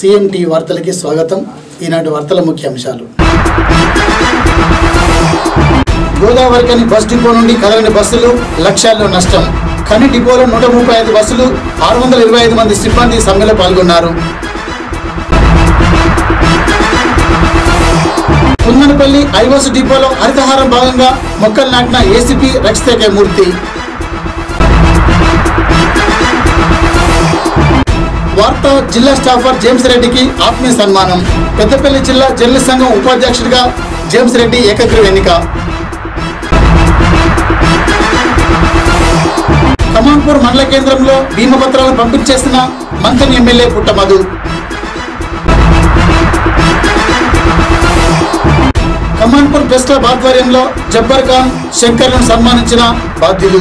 CM TV వార్తలకి స్వాగతం ఈనాటి వార్తల ముఖ్యాంశాలు గోదావరికని బస్ డిపో నుండి కదలని బస్సులు లక్ష్యాల్లో నష్టం కని డిపోలో నూట ముప్పై ఐదు బస్సులు ఆరు వందల ఇరవై ఐదు మంది సిబ్బంది సమ్మెలో పాల్గొన్నారు కుందనపల్లి ఐవోస్ డిపోలో హరితహారం భాగంగా మొక్కలు నాటిన ఏసీపీ రక్షితకే మూర్తి వార్త జిల్లా స్టాఫర్ జేమ్స్ రెడ్డికి ఆత్మీయ సన్మానం పెద్దపల్లి జిల్లా జర్నలిస్ట్ సంఘం ఉపాధ్యక్షుడిగా జేమ్స్ రెడ్డి ఏకగ్రీవ ఎన్నిక కమాన్పూర్ మండల కేంద్రంలో బీమా పత్రాలను పంపిణీ చేసిన మంత్రి MLA Puttamadhu Kamanpur press club ఆధ్వర్యంలో జబ్బర్ ఖాన్ శంకర్లను సన్మానించిన బాధ్యులు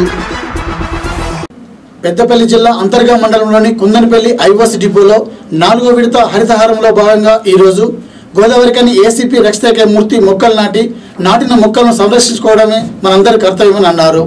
పెద్దపల్లి జిల్లా అంతర్గా మండలంలోని కుందనపల్లి ఐవోస్ డిపోలో నాలుగో విడత హరితహారంలో భాగంగా ఈరోజు గోదావరికని ఏసీపీ రక్షితకే మూర్తి మొక్కలు నాటి నాటిన మొక్కలను సంరక్షించుకోవడమే మనందరి కర్తవ్యమని అన్నారు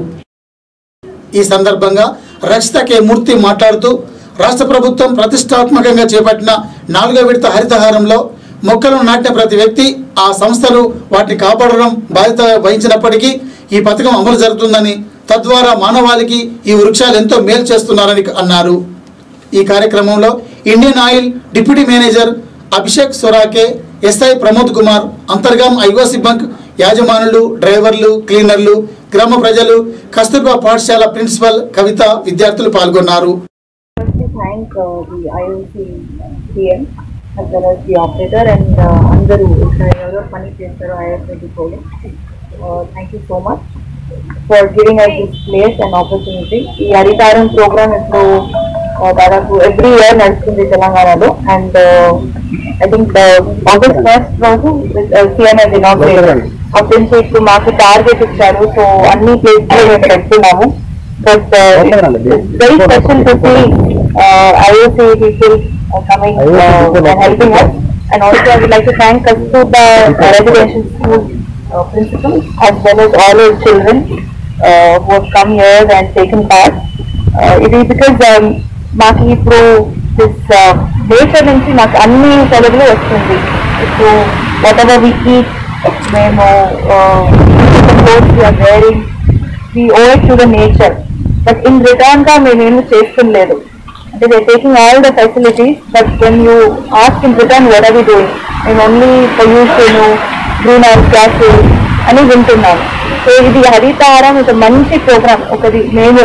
ఈ సందర్భంగా రక్షిత కె మూర్తి మాట్లాడుతూ రాష్ట్ర ప్రభుత్వం ప్రతిష్టాత్మకంగా చేపట్టిన నాలుగో విడత హరితహారంలో మొక్కలను నాటిన ప్రతి వ్యక్తి ఆ సంస్థలు వాటిని కాపాడడం బాధ్యత వహించినప్పటికీ ఈ పథకం అమలు జరుగుతుందని తద్వారా మానవాళికి ఈ వృక్షాలు ఎంతో మేలు చేస్తున్నారని అన్నారు ఈ కార్యక్రమంలో Indian Oil deputy manager Abhishek Sorake SI Pramod Kumar Antargam IOC bunk యాజమానులు డ్రైవర్లు క్లీనర్లు గ్రామ ప్రజలు కస్తూర్బా పాఠశాల ప్రిన్సిపల్ కవిత విద్యార్థులు పాల్గొన్నారు to thank uh, the IOC PM as well as the operator and uh, అందరూ ఇక్కడ ఎవరో పని చేస్తారు IOC డిపోలో thank you so much for giving us this place and opportunity ఈ హరితారం ప్రోగ్రామ్ ఇప్పుడు uh, దాదాపు ఎవ్రీ ఇయర్ నడుస్తుంది తెలంగాణలో and I think August first రోజు సీఎం అది ఇనాగ్రేట్ అప్పటి నుంచి ఇప్పుడు మాకు టార్గెట్ ఇచ్చారు సో అన్ని ప్లేస్ లో మేము పెడుతున్నాము but very special to see IOC people uh, coming uh, and helping us. And also I would like to thank us to the uh, residential school uh, principals as well as all our children uh, who have come here and taken part. Uh, it is because um, మాకు ఇప్పుడు this nature నుంచి మాకు అన్ని సెలవులు వస్తుంది ఇప్పుడు whatever we keep మేము clothes are wearing we owe to the nature but in return గా మేమేమి చేస్తుండలేదు అంటే they taking all the facilities but when you ask in return what are we doing మేము only pollution greenhouse gases అని వింటున్నాం so ఇది హరితారం ఒక మంచి ప్రోగ్రామ్ ఒకటి మేము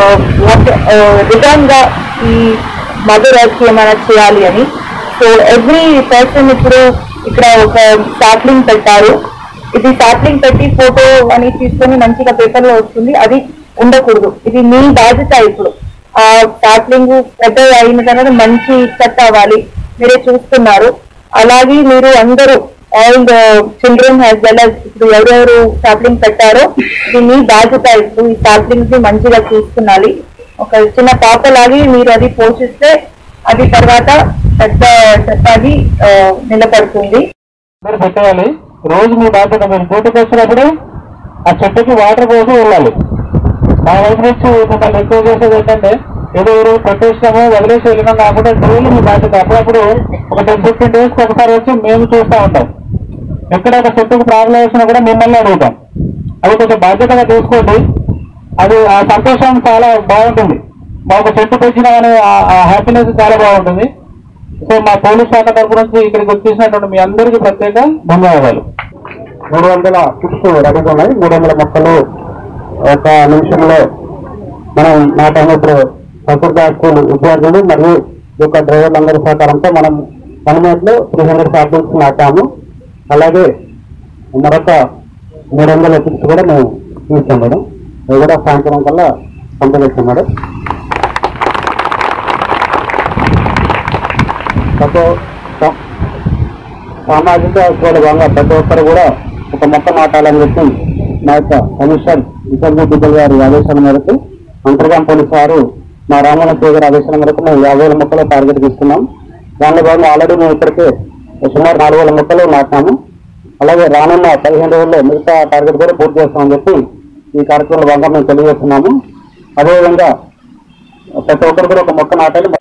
రిటర్న్ గా ఈ మదర్ ఎర్త్ ఏమైనా చేయాలి అని సో ఎవ్రీ పర్సన్ ఇప్పుడు ఇక్కడ ఒక సాప్లింగ్ పెట్టారు ఇది సాప్లింగ్ పెట్టి ఫోటో అని తీసుకొని మంచిగా పేపర్ లో వస్తుంది అది ఉండకూడదు ఇది మీ బాధ్యత ఇప్పుడు ఆ సాప్లింగ్ పెద్ద అయిన తర్వాత మంచి సెట్ అవ్వాలి మీరే చూస్తున్నారు అలాగే మీరు అందరూ all the children as well as ఇప్పుడు ఎవరెవరు సాప్లింగ్ పెట్టారో ఇది మీ బాధ్యత ఇప్పుడు ఈ సాప్లింగ్స్ ని మంచిగా చూసుకోవాలి ఒక చిన్న పాప లాగి మీరు అది పోషిస్తే అది తర్వాత పెద్ద చెత్తది నిలబడుతుంది మీరు పెట్టేయాలి రోజు మీ బాధ్యత మీరు డ్యూటీకి వచ్చినప్పుడు ఆ చెట్టుకి వాటర్ పోసి వెళ్ళాలి మా వైపు నుంచి మిమ్మల్ని ఎక్కువ చేసేది ఏంటంటే ఏదో ఎవరు పెట్టేసినాము వదిలేసి వెళ్ళినాం కాకుండా డైలీ మీ బాధ్యత అప్పుడప్పుడు ఒక టెన్ ఫిఫ్టీన్ డేస్కి ఒకసారి వచ్చి మేము చూస్తూ ఉంటాం ఎక్కడ ఒక చెట్టుకు ప్రాబ్లం వచ్చినా కూడా మిమ్మల్ని అడుగుతాం అది కొంచెం బాధ్యతగా తీసుకోండి అది ఆ సంతోషం చాలా బాగుంటుంది మాకు చెట్టు పెంచినామనే ఆ హ్యాపీనెస్ చాలా బాగుంటుంది సో మా పోలీస్ శాఖ తరపు నుంచి ఇక్కడికి వచ్చేసినటువంటి మీ అందరికీ ప్రత్యేక ధన్యవాదాలు మూడు వందల కిట్స్ రెడీగా ఉన్నాయి మూడు వందల మొక్కలు ఒక నిమిషంలో మనం నాటాము ఇప్పుడు ప్రకృతి స్కూల్ విద్యార్థులు మరియు ఈ యొక్క డ్రైవర్లందరి సహకారంతో మనం వన్ మినిట్లో త్రీ హండ్రెడ్ శాంపిల్స్ నాటాము అలాగే మరొక మూడు వందల కిట్స్ కూడా మేము ఇస్తాం మేడం అవి కూడా సాయంత్రం కల్లా పంపజేస్తాం మేడం ప్రతి సా- సామాజిక సేవల భాగంగా ప్రతి ఒక్కరు కూడా ఒక మొక్క నాటాలని చెప్పి మా యొక్క కమిషనర్ విజయ్ బిడ్డల్ గారి ఆదేశాల మేరకు అంతర్గాం పోలీసు వారు మా రామణ గారి ఆదేశాల మేరకు మేము యాభై వేల మొక్కలు టార్గెట్ ఇస్తున్నాం దానిలో భాగంగా ఆల్రెడీ మేము ఇప్పటికే సుమారు నాలుగు వేల మొక్కలు నాటాము అలాగే రానున్న పదిహేను రోజుల్లో మిగతా టార్గెట్ కూడా పూర్తి చేస్తామని చెప్పి ఈ కార్యక్రమంలో భాగంగా మేము తెలియజేస్తున్నాము అదేవిధంగా ప్రతి ఒక్కరు కూడా ఒక మొక్క నాటాలి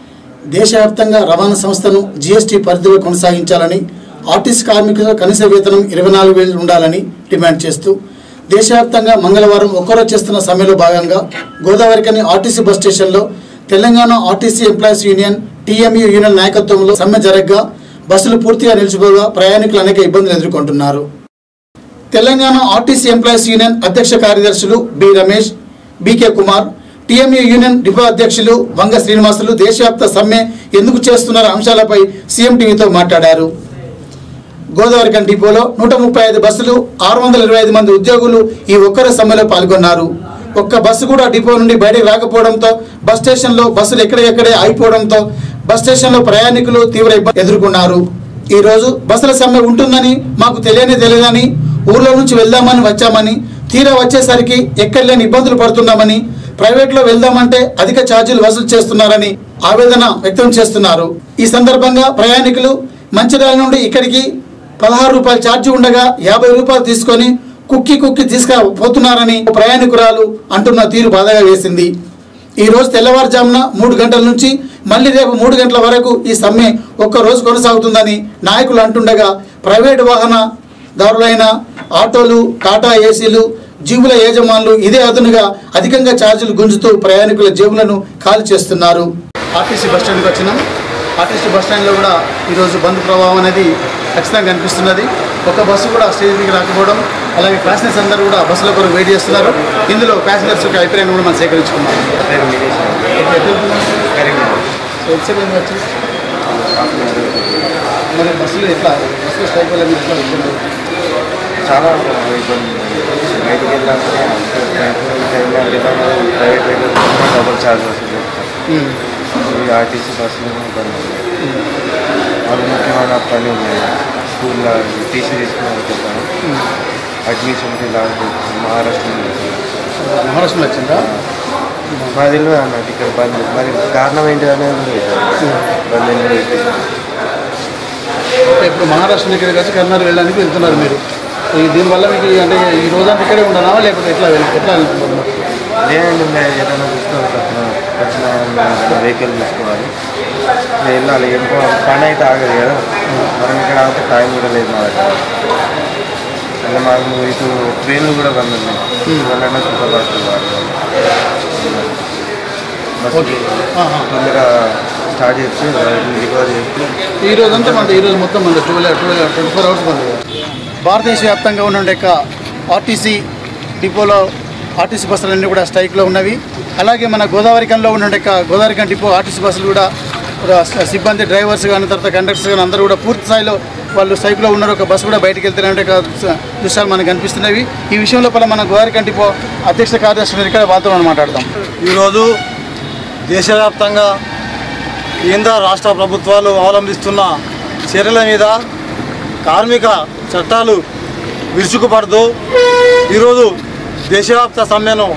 దేశవ్యాప్తంగా రవాణా సంస్థను జీఎస్టీ పరిధిలో కొనసాగించాలని ఆర్టీసీ కార్మికుల కనీస వేతనం ఇరవై నాలుగు వేలు ఉండాలని డిమాండ్ చేస్తూ దేశవ్యాప్తంగా మంగళవారం ఒక్కరోజు చేస్తున్న సమ్మెలో భాగంగా గోదావరికని ఆర్టీసీ బస్ స్టేషన్లో Telangana RTC employees union TMU union నాయకత్వంలో సమ్మె జరగగా బస్సులు పూర్తిగా నిలిచిపోగా ప్రయాణికులు అనేక ఇబ్బందులు ఎదుర్కొంటున్నారు తెలంగాణ ఆర్టీసీ ఎంప్లాయీస్ యూనియన్ అధ్యక్ష కార్యదర్శులు B Ramesh BK Kumar TMU union depot అధ్యక్షులు వంగ శ్రీనివాసులు దేశవ్యాప్త సమ్మె ఎందుకు చేస్తున్నారు అంశాలపై సీఎం టీవీతో మాట్లాడారు గోదావరికన్ డిపోలో నూట ముప్పై ఐదు బస్సులు ఆరు వందల ఇరవై ఐదు మంది ఉద్యోగులు ఈ ఒక్కరి సమ్మెలో పాల్గొన్నారు ఒక్క బస్సు కూడా డిపో నుండి బయటకు రాకపోవడంతో బస్ స్టేషన్లో బస్సులు ఎక్కడెక్కడే ఆగిపోవడంతో బస్ స్టేషన్లో ప్రయాణికులు తీవ్ర ఇబ్బంది ఎదుర్కొన్నారు ఈ రోజు బస్సుల సమ్మె ఉంటుందని మాకు తెలియని తెలియదని ఊర్లో నుంచి వెళ్దామని వచ్చామని తీరా వచ్చేసరికి ఎక్కడ లేని ఇబ్బందులు పడుతున్నామని ప్రైవేట్లో వెళ్దామంటే అధిక ఛార్జీలు వసూలు చేస్తున్నారని ఆవేదన వ్యక్తం చేస్తున్నారు ఈ సందర్భంగా ప్రయాణికులు మంచిర్యాల నుండి ఇక్కడికి పదహారు రూపాయల ఛార్జీ ఉండగా యాభై రూపాయలు తీసుకొని కుక్కి కుక్కి తీసుకుపోతున్నారని ప్రయాణికురాలు అంటున్న తీరు బాధగా వేసింది ఈ రోజు తెల్లవారుజామున మూడు గంటల నుంచి మళ్ళీ రేపు మూడు గంటల వరకు ఈ సమ్మె ఒక్క రోజు కొనసాగుతుందని నాయకులు అంటుండగా ప్రైవేటు వాహనదారులైన ఆటోలు టాటా ఏసీలు జీవుల యజమానులు ఇదే అదునుగా అధికంగా ఛార్జీలు గుంజుతూ ప్రయాణికుల జేబులను ఖాళీ చేస్తున్నారు ఆర్టీసీ బస్ స్టాండ్కి వచ్చినాం ఆర్టీసీ బస్ స్టాండ్లో కూడా ఈరోజు బంద్ ప్రభావం అనేది ఖచ్చితంగా కనిపిస్తున్నది ఒక బస్సు కూడా స్టేజ్ దిగి రాకపోవడం అలాగే ప్యాసింజర్స్ అందరూ కూడా బస్సుల కొరకు వెయిట్ చేస్తున్నారు ఇందులో ప్యాసింజర్స్ యొక్క అభిప్రాయం కూడా మనం సేకరించుకున్నాం సో ఎంతసేపు అయింది వచ్చి మరి బస్సులు ఎట్లా బస్సులు స్ట్రైక్ వల్ల మీరు ఎట్లా ఇబ్బంది చాలా ఇబ్బంది బయటికి వెళ్ళాలంటే ప్రైవేట్ వెహికల్ డబుల్ ఛార్జ్ వసూలు చేస్తారు ఈ ఆర్టీసీ బస్సులు ఇబ్బంది వాళ్ళు ముఖ్యమైన పని ఉన్నాయి స్కూల్లో టీసీ తీసుకుని చెప్పాను అడ్మిషన్కి లాస్ట్ మహారాష్ట్ర నుంచి. మహారాష్ట్రలో వచ్చిందా మాది తెలియదు అన్నట్టు ఇక్కడ బంద్ మరి కారణం ఏంటి అనేది బంద్ ఎందుకు పెట్టింది? ఓకే, ఇప్పుడు మహారాష్ట్ర దగ్గర వచ్చి కర్ణాటక వెళ్ళడానికి వెళ్తున్నారు మీరు ఈ దీనివల్ల మీకు అంటే ఈ రోజంతా ఇక్కడే ఉండనా లేకపోతే ఎట్లా వెళ్- ఎట్లా వెళ్తున్నారు లేదండి మేము ఏదైనా చూసుకోవాలి తప్పన వచ్చిన వెహికల్ చూసుకోవాలి మేము వెళ్ళాలి ఎక్కువ పని అయితే ఆగదు కదా మనం ఇక్కడ ఆగితే టైం కూడా లేదు మా దగ్గర అంటే మాకు ఇటు ట్రైన్లు కూడా బంద్ ఉన్నాయి వాళ్ళైనా సూపర్ ఫాస్ట్ బస్సు ఆహా. తొందరగా స్టార్ట్ చేసి రికవర్ చేసి ఈ రోజంతా మన ఈ రోజు మొత్తం మన twelve twelve twenty four hours bandh భారతదేశ వ్యాప్తంగా ఉన్న యొక్క ఆర్టీసీ డిపోలో ఆర్టీసీ బస్సులన్నీ కూడా స్ట్రైక్లో ఉన్నవి అలాగే మన గోదావరికంలో ఉన్న యొక్క గోదావరికం డిపో ఆర్టీసీ బస్సులు కూడా ర- సిబ్బంది డ్రైవర్స్ కానీ తర్వాత కండక్టర్స్ కానీ అందరూ కూడా పూర్తి స్థాయిలో వాళ్ళు స్ట్రైక్లో ఉన్నారు ఒక బస్సు కూడా బయటికి వెళ్తున్న యొక్క దృశ్యాలు మనకు కనిపిస్తున్నవి ఈ విషయం లోపల మన గోదావరికం డిపో అధ్యక్ష కార్యదర్శి ఉన్నారు. ఇక్కడ వార్తలు మనం మాట్లాడదాం ఈరోజు దేశవ్యాప్తంగా కేంద్ర రాష్ట్ర ప్రభుత్వాలు అవలంబిస్తున్న చర్యల మీద కార్మిక చట్టాలు విరుచుకుపడుతూ ఈరోజు దేశవ్యాప్త సమ్మెను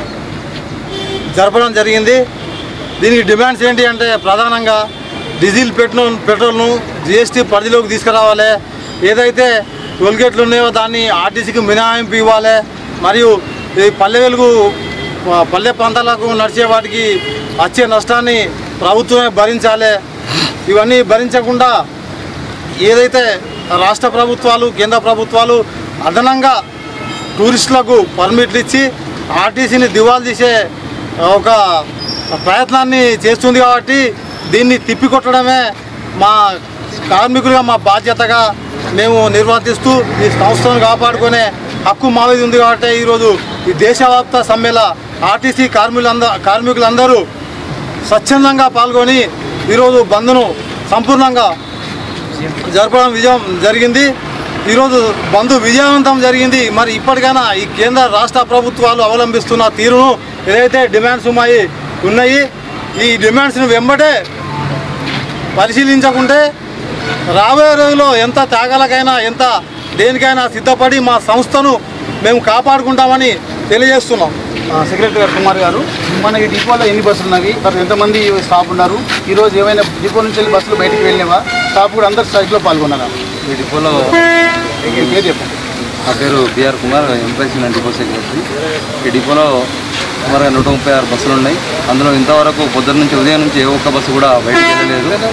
జరపడం జరిగింది దీనికి డిమాండ్స్ ఏంటి అంటే ప్రధానంగా డీజిల్ పెట్రోల్ పెట్రోల్ను జిఎస్టీ పరిధిలోకి తీసుకురావాలి ఏదైతే టోల్గేట్లు ఉన్నాయో దాన్ని ఆర్టీసీకి మినహాయింపు ఇవ్వాలి మరియు ఈ పల్లె వెలుగు ఆ, పల్లె ప్రాంతాలకు నడిచే వాటికి వచ్చే నష్టాన్ని ప్రభుత్వమే భరించాలి ఇవన్నీ భరించకుండా ఏదైతే రాష్ట్ర ప్రభుత్వాలు కేంద్ర ప్రభుత్వాలు అదనంగా టూరిస్టులకు పర్మిట్లు ఇచ్చి ఆర్టీసీని దివాలు తీసే ఒక ప్రయత్నాన్ని చేస్తుంది కాబట్టి దీన్ని తిప్పికొట్టడమే మా కార్మికులుగా మా బాధ్యతగా మేము నిర్వర్తిస్తూ ఈ సంస్థను కాపాడుకునే హక్కు మా మీద ఉంది కాబట్టి ఈరోజు ఈ దేశవ్యాప్త సమ్మెల ఆర్టీసీ కార్మికులంద కార్మికులందరూ స్వచ్ఛందంగా పాల్గొని ఈరోజు బంద్ను సంపూర్ణంగా జరపడం విజయం జరిగింది ఈరోజు బంద్ విజయవంతం జరిగింది మరి ఇప్పటికైనా ఈ కేంద్ర రాష్ట్ర ప్రభుత్వాలు అవలంబిస్తున్న తీరును ఏదైతే డిమాండ్స్ ఉన్నాయి ఉన్నాయి ఈ డిమాండ్స్ని వెంబడే పరిశీలించకుంటే రాబోయే రోజుల్లో ఎంత త్యాగాలకైనా ఎంత దేనికైనా సిద్ధపడి మా సంస్థను మేము కాపాడుకుంటామని తెలియజేస్తున్నాం ఆ, సెక్రటరీ గారు కుమార్ గారు మన ఈ డిపోలో ఎన్ని బస్సులు ఉన్నవి తర్వాత ఎంతమంది స్టాఫ్ ఉన్నారు ఈ రోజు ఏమైనా డిపో నుంచి వెళ్ళి బస్సులు బయటికి వెళ్ళినవా స్టాఫ్ కూడా అందరు స్ట్రైక్లో పాల్గొన్నారా ఈ డిపోలో మీ పేరు చెప్పండి నా పేరు BR Kumar employees union depot secretary ఈ డిపోలో సుమారుగా నూట ముప్పై ఆరు బస్సులు ఉన్నాయి అందులో ఇంతవరకు పొద్దున్న నుంచి ఉదయం నుంచి ఏ ఒక్క బస్సు కూడా బయటకు వెళ్ళలేదు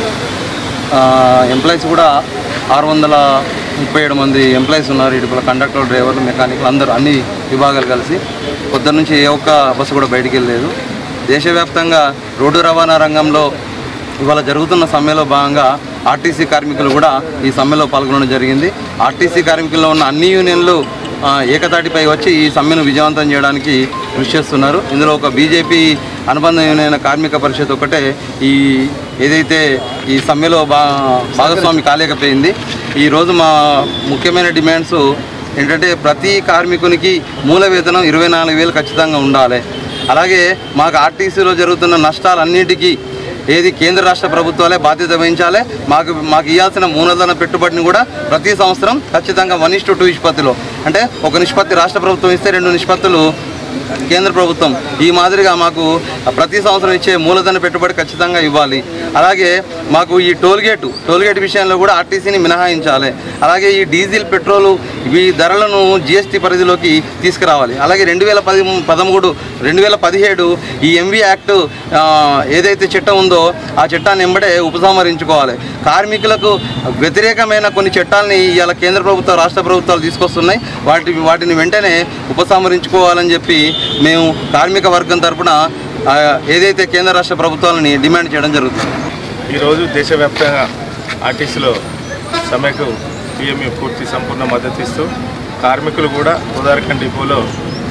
ఎంప్లాయీస్ కూడా ఆరు వందల ముప్పై ఏడు మంది ఎంప్లాయీస్ ఉన్నారు ఈ డిపోలో కండక్టర్ డ్రైవర్లు మెకానిక్లు అందరూ అన్ని విభాగాలు కలిసి పొద్దున్న నుంచి ఏ ఒక్క బస్సు కూడా బయటికి వెళ్ళలేదు దేశవ్యాప్తంగా రోడ్డు రవాణా రంగంలో ఇవాళ జరుగుతున్న సమ్మెలో భాగంగా ఆర్టీసీ కార్మికులు కూడా ఈ సమ్మెలో పాల్గొనడం జరిగింది ఆర్టీసీ కార్మికుల్లో ఉన్న అన్ని యూనియన్లు ఆ, ఏకతాటిపై వచ్చి ఈ సమ్మెను విజయవంతం చేయడానికి కృషి చేస్తున్నారు ఇందులో ఒక బీజేపీ అనుబంధ యూనియన్ అయిన కార్మిక పరిషత్ ఒకటే ఈ ఏదైతే ఈ సమ్మెలో బా భాగస్వామి కాలేకపోయింది ఈరోజు మా ముఖ్యమైన డిమాండ్స్ ఏంటంటే ప్రతి కార్మికునికి మూల వేతనం ఇరవై నాలుగు వేలు ఖచ్చితంగా ఉండాలి అలాగే మాకు ఆర్టీసీలో జరుగుతున్న నష్టాలన్నిటికీ ఏది కేంద్ర రాష్ట్ర ప్రభుత్వాలే బాధ్యత వహించాలి మాకు మాకు ఇవ్వాల్సిన మూలధన పెట్టుబడిని కూడా ప్రతి సంవత్సరం ఖచ్చితంగా వన్ ఇస్ టు టూ నిష్పత్తిలో అంటే ఒక నిష్పత్తి రాష్ట్ర ప్రభుత్వం ఇస్తే రెండు నిష్పత్తులు కేంద్ర ప్రభుత్వం ఈ మాదిరిగా మాకు ప్రతి సంవత్సరం ఇచ్చే మూలధన పెట్టుబడి ఖచ్చితంగా ఇవ్వాలి అలాగే మాకు ఈ టోల్ గేటు టోల్ గేట్ విషయంలో కూడా ఆర్టీసీని మినహాయించాలి అలాగే ఈ డీజిల్ పెట్రోలు ఈ ధరలను జిఎస్టీ పరిధిలోకి తీసుకురావాలి అలాగే రెండు వేల పది పదమూడు రెండు వేల పదిహేడు ఈ ఎంవి యాక్ట్ ఆ, ఏదైతే చట్టం ఉందో ఆ చట్టాన్ని ఎంబడే ఉపసంహరించుకోవాలి కార్మికులకు వ్యతిరేకమైన కొన్ని చట్టాలని ఇవాళ కేంద్ర ప్రభుత్వ రాష్ట్ర ప్రభుత్వాలు తీసుకొస్తున్నాయి వాటి వాటిని వెంటనే ఉపసంహరించుకోవాలని చెప్పి మేము కార్మిక వర్గం తరపున ఆ, ఏదైతే కేంద్ర రాష్ట్ర ప్రభుత్వాలని డిమాండ్ చేయడం జరుగుతుంది ఈరోజు దేశవ్యాప్తంగా ఆర్టీసీలో సమ్మెకు టీఎంయూ పూర్తి సంపూర్ణ మద్దతు ఇస్తూ కార్మికులు కూడా ఉదారఖండ్ డిపోలో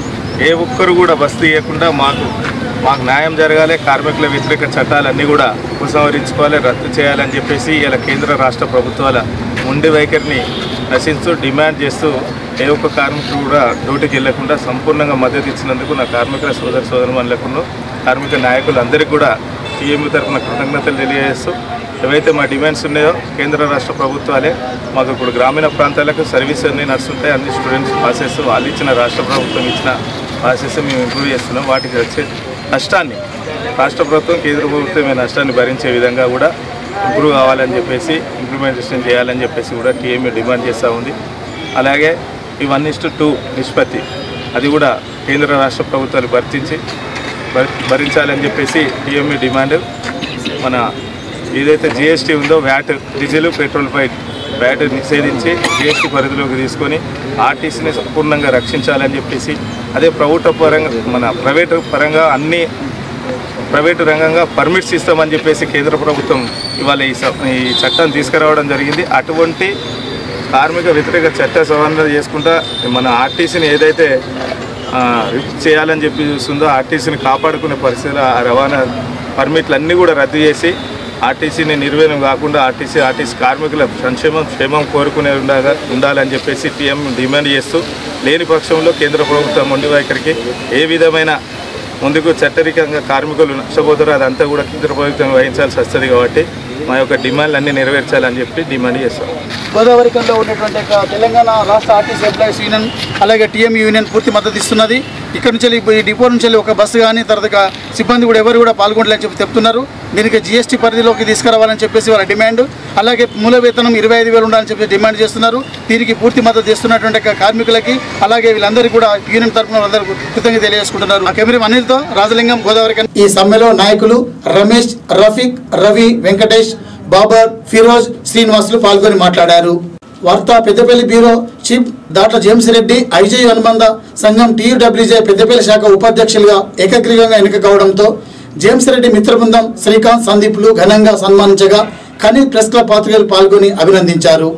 ఏ ఒక్కరు కూడా బస్ తీయకుండా మాకు మాకు న్యాయం జరగాలి కార్మికుల వ్యతిరేక చట్టాలన్నీ కూడా ఉపసంహరించుకోవాలి రద్దు చేయాలని చెప్పేసి ఇలా కేంద్ర రాష్ట్ర ప్రభుత్వాల ఉండి వైఖరిని నశిస్తూ డిమాండ్ చేస్తూ ఏ ఒక్క కార్మికుడు కూడా డ్యూటీకి వెళ్లకుండా సంపూర్ణంగా మద్దతు ఇచ్చినందుకు నా కార్మికుల సోదర సోదరుమణులకు కార్మిక నాయకులందరికీ కూడా టీఎంయూ తరఫున కృతజ్ఞతలు తెలియజేస్తూ ఏవైతే మా డిమాండ్స్ ఉన్నాయో కేంద్ర రాష్ట్ర ప్రభుత్వాలే మాకు ఇప్పుడు గ్రామీణ ప్రాంతాలకు సర్వీస్ అన్ని నడుస్తుంటాయి అన్ని స్టూడెంట్స్ పాసెస్ వాళ్ళు ఇచ్చిన రాష్ట్ర ప్రభుత్వం ఇచ్చిన పాసెస్ మేము ఇంప్రూవ్ చేస్తున్నాం వాటికి వచ్చే నష్టాన్ని రాష్ట్ర ప్రభుత్వం కేంద్ర ప్రభుత్వం ఈ నష్టాన్ని భరించే విధంగా కూడా ఇంప్రూవ్ కావాలని చెప్పేసి ఇంప్లిమెంటేషన్ చేయాలని చెప్పేసి కూడా టీఎంఏ డిమాండ్ చేస్తూ ఉంది అలాగే ఈ వన్ ఇస్టు టూ నిష్పత్తి అది కూడా కేంద్ర రాష్ట్ర ప్రభుత్వాలు భర్తించి భరి- భరించాలని చెప్పేసి టీఎంఏ డిమాండ్ మన ఏదైతే జిఎస్టీ ఉందో వ్యాట్ డీజిల్ పెట్రోల్పై వ్యాట్ నిషేధించి జిఎస్టీ పరిధిలోకి తీసుకొని ఆర్టీసీని సంపూర్ణంగా రక్షించాలని చెప్పేసి అదే ప్రభుత్వ పరంగా మన ప్రైవేటు పరంగా అన్ని ప్రైవేటు రంగంగా పర్మిట్స్ ఇస్తామని చెప్పేసి కేంద్ర ప్రభుత్వం ఇవాళ ఈ స- ఈ చట్టం తీసుకురావడం జరిగింది అటువంటి కార్మిక వ్యతిరేక చట్ట సవరణ చేసుకుంటా మన ఆర్టీసీని ఏదైతే ఆ, రిప్ చేయాలని చెప్పి చూస్తుందో ఆర్టీసీని కాపాడుకునే పరిస్థితులు ఆ రవాణా పర్మిట్లు అన్నీ కూడా రద్దు చేసి ఆర్టీసీని నిర్వీర్యం కాకుండా ఆర్టీసీ ఆర్టీసీ కార్మికుల సంక్షేమం క్షేమం కోరుకునే ఉండగా ఉండాలని చెప్పేసి టీఎం డిమాండ్ చేస్తూ లేని పక్షంలో కేంద్ర ప్రభుత్వం మొండి వైఖరికి ఏ విధమైన ముందుకు చట్టరికంగా కార్మికులు నష్టపోతారో అదంతా కూడా కేంద్ర ప్రభుత్వం వహించాల్సి వస్తుంది కాబట్టి మా యొక్క డిమాండ్లు అన్నీ నెరవేర్చాలని చెప్పి డిమాండ్ చేస్తాం గోదావరికంలో ఉన్నటువంటి యొక్క తెలంగాణ రాష్ట్ర ఆర్టీసీ ఎంప్లాయీస్ యూనియన్ అలాగే టీఎం యూనియన్ పూర్తి మద్దతు ఇస్తున్నది ఇక్కడ నుంచి వెళ్ళి ఈ డిపో నుంచి వెళ్ళి ఒక బస్సు కానీ తర్వాత ఇక సిబ్బంది కూడా ఎవరు కూడా పాల్గొనలేని చెప్పి చెప్తున్నారు దీనికి జీఎస్టీ పరిధిలోకి తీసుకురావాలని చెప్పేసి వాళ్ళ డిమాండ్ అలాగే మూల వేతనం ఇరవై ఐదు వేలు ఉండాలని చెప్పి డిమాండ్ చేస్తున్నారు దీనికి పూర్తి మద్దతు ఇస్తున్నటువంటి యొక్క కార్మికులకి అలాగే వీళ్ళందరికీ కూడా యూనియన్ తరఫున అందరూ కృతజ్ఞత తెలియజేసుకుంటున్నారు ఆ కెమెరా అనిల్తో రాజలింగం గోదావరి ఈ సమ్మెలో నాయకులు రమేష్ రఫీక్ రవి వెంకటేష్ బాబర్ ఫిరోజ్ శ్రీనివాసులు పాల్గొని మాట్లాడారు వార్తా Peddapalli bureau chief Datla James Reddy IG అనుబంధ సంఘం టీయూడబ్ల్యూజే పెద్దపల్లి శాఖ ఉపాధ్యక్షులుగా ఏకగ్రీవంగా ఎన్నిక కావడంతో జేమ్స్ రెడ్డి మిత్ర బృందం శ్రీకాంత్ సందీప్లు ఘనంగా సన్మానించగా కనీ ప్రెస్ క్లబ్ పాత్రికలు పాల్గొని అభినందించారు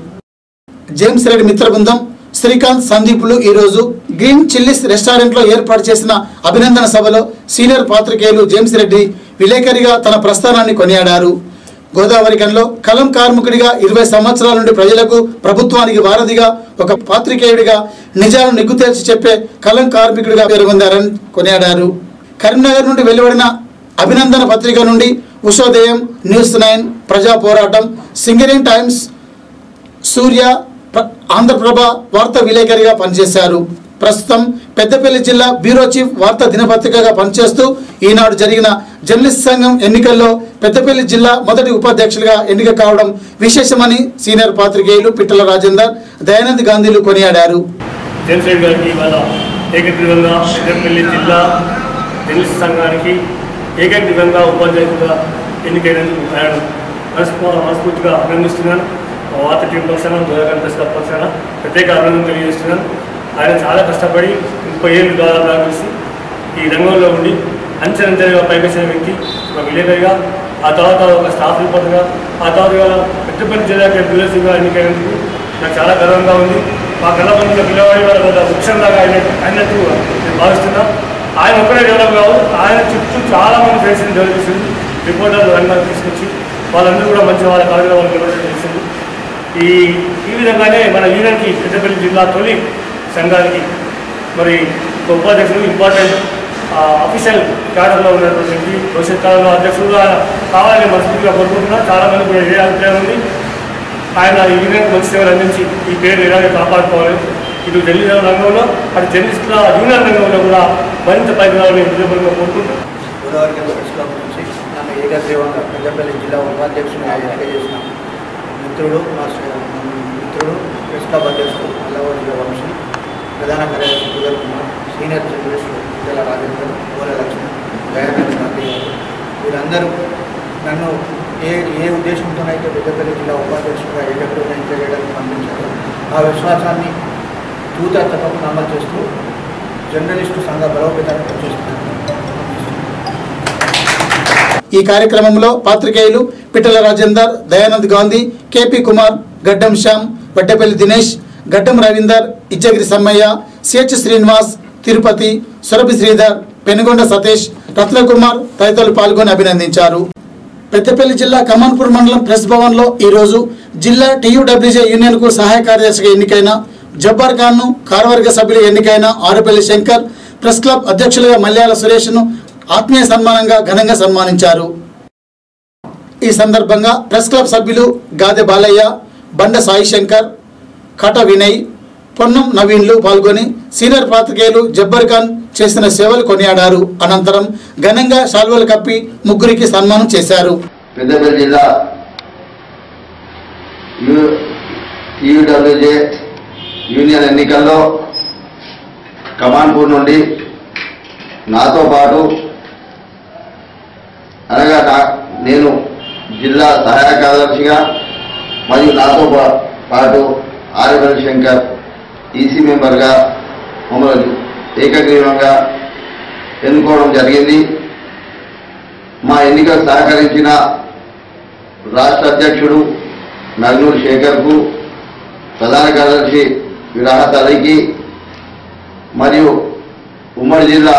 జేమ్స్ రెడ్డి మిత్ర బృందం శ్రీకాంత్ సందీపులు ఈరోజు గ్రీన్ చిల్లీస్ రెస్టారెంట్లో ఏర్పాటు చేసిన అభినందన సభలో సీనియర్ పాత్రికేయులు జేమ్స్ రెడ్డి విలేకరిగా తన ప్రస్థానాన్ని కొనియాడారు గోదావరికంలో కలం కార్మికుడిగా ఇరవై సంవత్సరాల నుండి ప్రజలకు ప్రభుత్వానికి వారధిగా ఒక పాత్రికేయుడిగా నిజాలను నిగ్గు తేల్చి చెప్పే కలం కార్మికుడిగా పేరొందారని కొనియాడారు కరీంనగర్ నుండి వెలువడిన అభినందన పత్రిక నుండి ఉషోదయం న్యూస్ నైన్ ప్రజా పోరాటం సింగరింగ్ టైమ్స్ సూర్య ప్ర- ఆంధ్రప్రభ వార్తా విలేకరిగా పనిచేశారు ప్రస్తుతం పెద్దపల్లి జిల్లా బ్యూరో చీఫ్ వార్తా దినపత్రికగా పనిచేస్తూ ఈనాడు జరిగిన జర్నలిస్ట్ సంఘం ఎన్నికల్లో పెద్దపల్లి జిల్లా మొదటి ఉపాధ్యక్షులుగా ఎన్నిక కావడం విశేషమని సీనియర్ పాత్రికేయులు పిట్టల రాజేందర్ దయానంద్ గాంధీలు కొనియాడారు జగన్రెడ్డి గారికి ఇవాళ ఏకగ్రీవంగా పెద్దపల్లి జిల్లా జర్నలిస్ట్ సంఘానికి ఏకగ్రీవంగా ఉపాధ్యాయులుగా ఎన్నికైనందుకు ఆయన మనస్ఫూ- మనస్ఫూర్తిగా అభినందిస్తున్నాను మా వార్త టీం పక్షాన దూరగారి ప్రెస్ క్లబ్ పక్షాన ప్రత్యేక అభినందన తెలియజేస్తున్నాను ఆయన చాలా కష్టపడి ముప్పై ఏళ్ళు దాదాపు కలిసి ఈ రంగంలో ఉండి అంచెలంచెలుగా పైకొచ్చిన వ్యక్తి ఒక విలేకరిగా ఆ తర్వాత ఒక స్టాఫ్ రిపోర్టర్గా ఆ తర్వాత ఇవాళ పెద్దపల్లి జిల్లాకి డ్యూలసీగా ఎన్నికైనందుకు నాకు చాలా గర్వంగా ఉంది మా కళ్ళ ముందు పిల్లవాడి వాళ్ళ ఒక వృక్షంలాగా అయినట్టు అయినట్టు నేను భావిస్తున్నా ఆయన ఒక్కడే డెవలప్ కావు ఆయన చుట్టూ చాలా మంది ఫ్రెండ్స్ని డెవలప్ చేసింది రిపోర్టర్లు రంగాలు తీసుకొచ్చి వాళ్ళందరూ కూడా మంచి వాళ్ళ కాలంలో వాళ్ళు డెవలప్ చేసింది ఈ ఈ విధంగానే మన యూనియన్కి పెద్దపల్లి జిల్లా తొలి సంఘానికి మరి ఒక ఉపాధ్యక్షుడు ఇంపార్టెంట్ అఫీషియల్ క్యాడర్లో ఉన్నటువంటి వ్యక్తి భవిష్యత్ కాలంలో అధ్యక్షుడుగా కావాలని మనస్ఫూర్తిగా కోరుకుంటున్నా చాలా మంది కూడా ఇదే అభిప్రాయం ఉంది ఆయన ఈ యూనియన్ మంచి సేవలు అందించి ఈ పేరు ఇలాగే కాపాడుకోవాలి ఇటు జర్నలిజం రంగంలో అటు జర్నలిస్టుల యూనియన్ రంగంలో కూడా మరింత పైకి రావాలని హృదయపూర్వకంగా కోరుకుంటున్నాను గోదావరి కింద ప్రెస్ క్లబ్ నుంచి నన్ను ఏకగ్రీవంగా పెద్దపల్లి జిల్లా ఉపాధ్యక్షునిగా ఎన్నిక చేసిన మిత్రుడు మా శ్రీ- మిత్రుడు ప్రెస్ క్లబ్ అధ్యక్షుడు అల్లవరి వంశీ ప్రధాన కార్యదర్శి కుదర్ కుమార్ సీనియర్ జర్నలిస్టులు విద్యల రాజేందర్ గోల లక్ష్మణ్ దయానంద గాంధీ గారు వీరందరూ నన్ను ఏ ఏ ఉద్దేశంతోనైతే పెద్దపల్లి జిల్లా ఉపాధ్యక్షుడిగా ఏకగ్రీవంగా ఎన్నిక చేయడానికి పంపించారో ఆ విశ్వాసాన్ని తూచా తప్పకుండా అమలు చేస్తూ జర్నలిస్టు సంఘ బలోపేతాన్ని పనిచేస్తున్నాను ఈ కార్యక్రమంలో పాత్రికేయులు పిట్టల రాజేందర్ దయానంద్ గాంధీ కేపీ కుమార్ గడ్డం శ్యామ్ వడ్డెపల్లి దినేష్ గడ్డం రవీందర్ ఇచ్చగిరి సమ్మయ్య సిహెచ్ శ్రీనివాస్ తిరుపతి సురభి శ్రీధర్ పెనుగొండ సతీష్ రత్నకుమార్ తదితరులు పాల్గొని అభినందించారు పెద్దపల్లి జిల్లా కమాన్పూర్ మండలం ప్రెస్ భవన్లో ఈరోజు జిల్లా టీయూడబ్ల్యూజే యూనియన్కు సహాయ కార్యదర్శిగా ఎన్నికైన జబ్బార్ ఖాన్ను కార్యవర్గ సభ్యులు ఎన్నికైన ఆరుపల్లి శంకర్ ప్రెస్ క్లబ్ అధ్యక్షులుగా మల్యాల సురేష్ను ఆత్మీయ సన్మానంగా ఘనంగా సన్మానించారు ఈ సందర్భంగా ప్రెస్ క్లబ్ సభ్యులు గాదె బాలయ్య బండ సాయి శంకర్ కట వినయ్ పొన్నం నవీన్లు పాల్గొని సీనియర్ పాత్రికేయులు జబ్బర్ ఖాన్ చేసిన సేవలు కొనియాడారు అనంతరం ఘనంగా శాల్వలు కప్పి ముగ్గురికి సన్మానం చేశారు పెద్దపల్లి జిల్లా యూ టీయూడబ్ల్యూజే యూనియన్ ఎన్నికల్లో కమాన్పూర్ నుండి నాతో పాటు అనగా నా నేను జిల్లా సహాయ కార్యదర్శిగా మరియు నాతో పా- పాటు ఆర్యవల్ శంకర్ ఈసీ మెంబర్గా మమ్మల్ని ఏకగ్రీవంగా ఎన్నుకోవడం జరిగింది మా ఎన్నికకు సహకరించిన రాష్ట్ర అధ్యక్షుడు నగనూరు శేఖర్కు ప్రధాన కార్యదర్శి విరాహత్ అలీకి మరియు ఉమ్మడి జిల్లా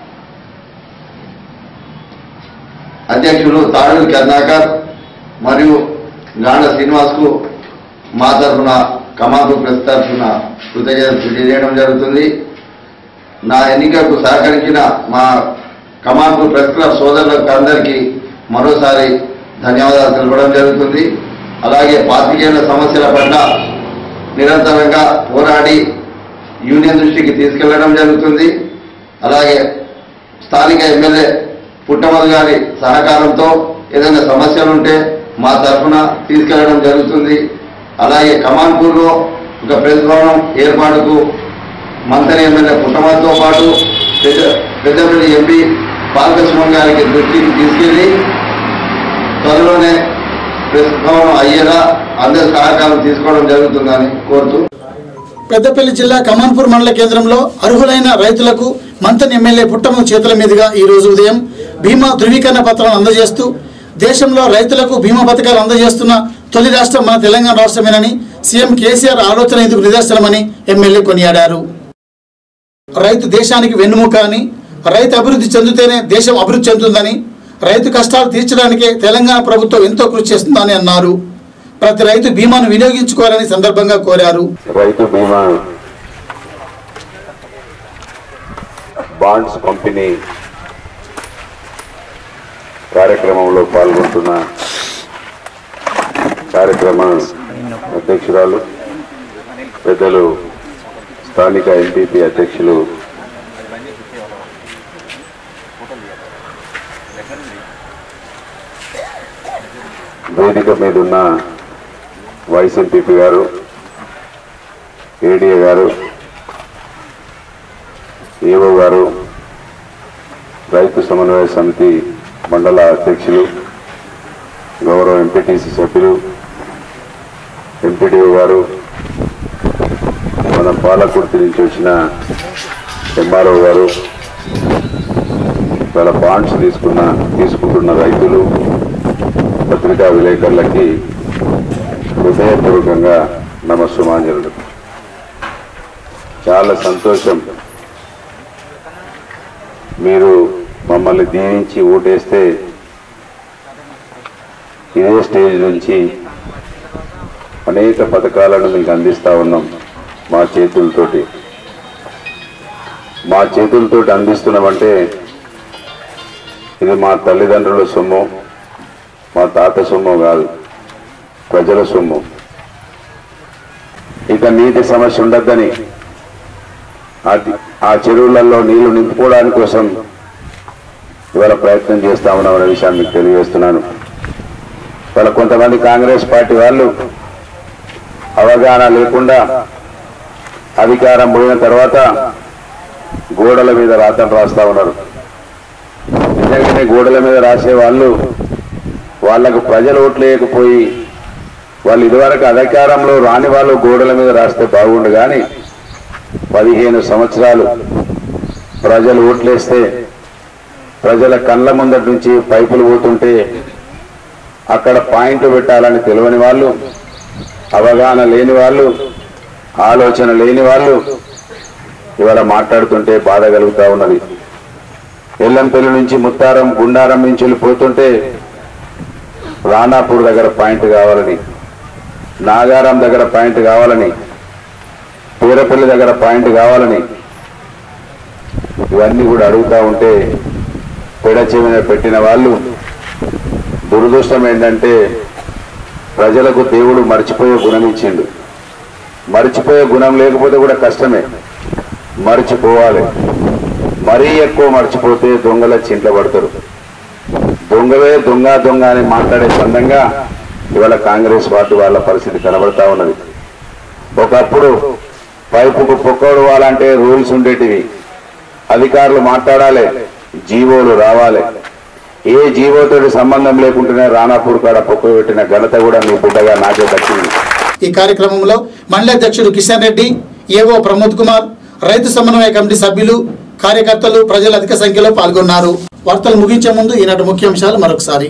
అధ్యక్షులు తాడూరు కరుణాకర్ మరియు గాండ శ్రీనివాస్కు మా తరఫున కమాండు ప్రెస్ తరఫున కృతజ్ఞతలు తెలియజేయడం జరుగుతుంది నా ఎన్నికకు సహకరించిన మా కమాంపూర్ ప్రెస్ క్లబ్ సోదరులకు అందరికీ మరోసారి ధన్యవాదాలు తెలపడం జరుగుతుంది అలాగే పాత్రికేయుల సమస్యల పట్ల నిరంతరంగా పోరాడి యూనియన్ దృష్టికి తీసుకెళ్లడం జరుగుతుంది అలాగే స్థానిక ఎమ్మెల్యే పుట్టమధు గారి సహకారంతో ఏదైనా సమస్యలు ఉంటే మా తరఫున తీసుకెళ్లడం జరుగుతుంది అలాగే కమాన్పూర్లో ఒక ప్రెస్ భవనం ఏర్పాటుకు మంత్రి ఎమ్మెల్యే పుట్టమధుతో పాటు పెద్ద పెద్దపల్లి ఎంపీ పాల్కృష్ణ గారికి దృష్టికి తీసుకెళ్లి త్వరలోనే ప్రెస్ భవనం అయ్యేలా అందరి సహకారం తీసుకోవడం జరుగుతుందని కోరుతూ పెద్దపల్లి జిల్లా కమాన్పూర్ మండల కేంద్రంలో అర్హులైన రైతులకు మంతన్ ఎమ్మెల్యే పుట్టమ చేతుల మీదుగా ఈ రోజు ఉదయం బీమా ధృవీకరణ పత్రాలను అందజేస్తూ దేశంలో రైతులకు బీమా పథకాలు అందజేస్తున్న తొలి రాష్ట్రం మన తెలంగాణ రాష్ట్రమేనని సీఎం కేసీఆర్ ఆలోచన ఇందుకు నిదర్శనమని ఎమ్మెల్యే కొనియాడారు రైతు దేశానికి వెన్నుముక అని రైతు అభివృద్ధి చెందితేనే దేశం అభివృద్ధి చెందుతుందని రైతు కష్టాలు తీర్చడానికే తెలంగాణ ప్రభుత్వం ఎంతో కృషి చేస్తుందని అన్నారు ప్రతి రైతు బీమాను వినియోగించుకోవాలని సందర్భంగా కోరారు రైతు బీమా బాండ్స్ పంపిణీ కార్యక్రమంలో పాల్గొంటున్న కార్యక్రమ అధ్యక్షురాలు పెద్దలు స్థానిక ఎంపీపీ అధ్యక్షులు వేదిక మీద ఉన్న వైస్ ఎంపీపీ గారు ఏడీఏ గారు ఏవో గారు రైతు సమన్వయ సమితి మండల అధ్యక్షులు గౌరవ ఎంపీటీసీ సభ్యులు ఎంపీడీఓ గారు మన పాలకుర్తి నుంచి వచ్చిన ఎంఆర్ఓ గారు వాళ్ళ బాండ్స్ తీసుకున్న తీసుకుంటున్న రైతులు పత్రికా విలేకరులకి హృదయపూర్వకంగా నమస్సుమాంజలుడు చాలా సంతోషం మీరు మమ్మల్ని దీవించి ఓటేస్తే ఇదే స్టేజ్ నుంచి అనేక పథకాలను మీకు అందిస్తా ఉన్నాం మా చేతులతోటి మా చేతులతోటి అందిస్తున్నామంటే ఇది మా తల్లిదండ్రుల సొమ్ము మా తాత సొమ్ము కాదు ప్రజల సొమ్ము ఇక నీటి సమస్య ఉండద్దని అది ఆ చెరువులలో నీళ్లు నింపుకోవడానికి కోసం ఇవాళ ప్రయత్నం చేస్తా ఉన్నామనే విషయాన్ని మీకు తెలియజేస్తున్నాను ఇవాళ కొంతమంది కాంగ్రెస్ పార్టీ వాళ్ళు అవగాహన లేకుండా అధికారం పోయిన తర్వాత గోడల మీద రాతలు రాస్తా ఉన్నారు నిజంగానే గోడల మీద రాసే వాళ్ళు వాళ్లకు ప్రజలు ఓట్లు వేయకపోయి వాళ్ళు ఇదివరకు అధికారంలో రాని వాళ్ళు గోడల మీద రాస్తే బాగుండు కానీ పదిహేను సంవత్సరాలు ప్రజలు ఓట్లేస్తే ప్రజల కళ్ళ ముందటి నుంచి పైపులు పోతుంటే అక్కడ పాయింట్ పెట్టాలని తెలియని వాళ్ళు అవగాహన లేని వాళ్ళు ఆలోచన లేని వాళ్ళు ఇవాళ మాట్లాడుతుంటే బాధ కలుగుతా ఉన్నది ఎల్లంపల్లి నుంచి ముత్తారం గుండారం నుంచి వెళ్ళిపోతుంటే రాణాపూర్ దగ్గర పాయింట్ కావాలని నాగారం దగ్గర పాయింట్ కావాలని పీరపల్లి దగ్గర పాయింట్ కావాలని ఇవన్నీ కూడా అడుగుతా ఉంటే పెడచెవిన పెట్టిన వాళ్ళు దురదృష్టం ఏంటంటే ప్రజలకు దేవుడు మర్చిపోయే గుణం ఇచ్చిండు మర్చిపోయే గుణం లేకపోతే కూడా కష్టమే మర్చిపోవాలి మరీ ఎక్కువ మర్చిపోతే దొంగల చింట్ల పడతారు దొంగవే దొంగ దొంగ అని మాట్లాడే సందంగా ఇవాళ కాంగ్రెస్ పార్టీ వాళ్ళ పరిస్థితి కనబడతా ఉన్నది ఒకప్పుడు పైపుకు పొక్కోడు వాళ్ళంటే రూల్స్ ఉండేటివి అధికారులు మాట్లాడాలి జీవోలు రావాలి ఏ జీవోతోటి సంబంధం లేకుండానే రానాపూర్ కాడ పొక్కు పెట్టిన ఘనత కూడా మీ బిడ్డగా నాకే దక్కింది ఈ కార్యక్రమంలో మండల అధ్యక్షుడు కిషన్ రెడ్డి ఏవో ప్రమోద్ కుమార్ రైతు సమన్వయ కమిటీ సభ్యులు కార్యకర్తలు ప్రజలు అధిక సంఖ్యలో పాల్గొన్నారు వార్తలు ముగించే ముందు ఈనాటి ముఖ్యాంశాలు మరొకసారి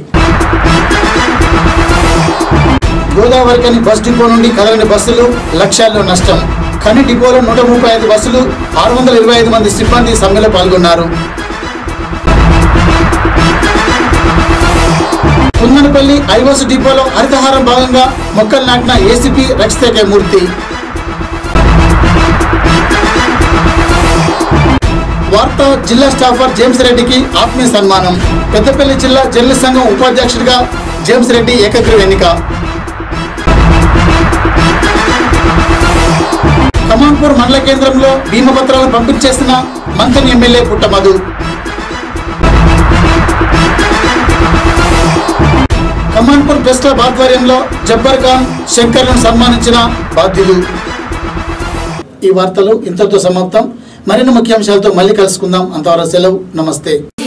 గోదావరికని బస్ డిపో నుండి కదలని బస్సులు లక్ష్యాల్లో నష్టం కని డిపోలో నూట ముప్పై ఐదు బస్సులు ఆరు వందల ఇరవై ఐదు మంది సిబ్బంది సమ్మెలో పాల్గొన్నారు కుందనపల్లి ఐవోస్ డిపోలో హరితహారం భాగంగా మొక్కలు నాటిన ఏసీపీ రక్షితకే మూర్తి వార్త జిల్లా స్టాఫర్ జేమ్స్ రెడ్డికి ఆత్మీయ సన్మానం పెద్దపల్లి జిల్లా జర్నలిస్ట్ సంఘం ఉపాధ్యక్షుడిగా జేమ్స్ రెడ్డి ఏకగ్రీవ ఎన్నిక కమాన్పూర్ మండల కేంద్రంలో బీమా పత్రాలను పంపిణీ చేసిన మంత్రి MLA Puttamadhu Kamanpur press club ఆధ్వర్యంలో జబ్బర్ ఖాన్ శంకర్లను సన్మానించిన బాధ్యులు ఈ వార్తలు ఇంతటితో సమాప్తం మరిన్ని ముఖ్యాంశాలతో మళ్ళీ కలుసుకుందాం అంతవరకు సెలవు నమస్తే